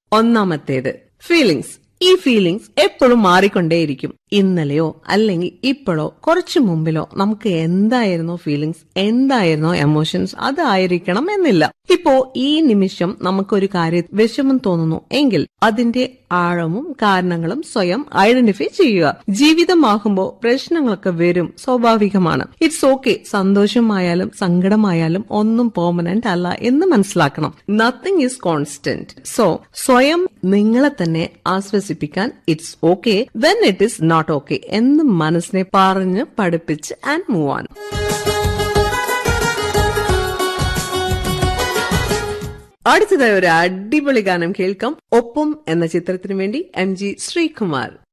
ഒന്നാമത്തേത് ഫീലിങ്സ് ഈ ഫീലിങ്സ് എപ്പോഴും മാറിക്കൊണ്ടേയിരിക്കും ഇന്നലെയോ അല്ലെങ്കിൽ ഇപ്പോഴോ കുറച്ചു മുമ്പിലോ നമുക്ക് എന്തായിരുന്നോ ഫീലിങ്സ് എന്തായിരുന്നോ എമോഷൻസ് അതായിരിക്കണം എന്നില്ല ഇപ്പോ ഈ നിമിഷം നമുക്കൊരു കാര്യം വിഷമം തോന്നുന്നു എങ്കിൽ അതിന്റെ ആഴവും കാരണങ്ങളും സ്വയം ഐഡന്റിഫൈ ചെയ്യുക ജീവിതമാകുമ്പോൾ പ്രശ്നങ്ങളൊക്കെ വരും സ്വാഭാവികമാണ് ഇറ്റ്സ് ഓക്കെ സന്തോഷമായാലും സങ്കടമായാലും ഒന്നും പെർമനന്റ് അല്ല എന്ന് മനസ്സിലാക്കണം നത്തിങ് ഈസ് കോൺസ്റ്റന്റ് സോ സ്വയം നിങ്ങളെ തന്നെ ആശ്വസിപ്പിക്കാൻ it's okay when it is not okay എന്ന് മനസ്സിനെ പറഞ്ഞ് പഠിപ്പിച്ച് ആൻഡ് മൂവ് ആൻ അടുത്തതായി ഒരു അടിപൊളി ഗാനം കേൾക്കാം ഒപ്പം എന്ന ചിത്രത്തിനു വേണ്ടി എം ജി ശ്രീകുമാർ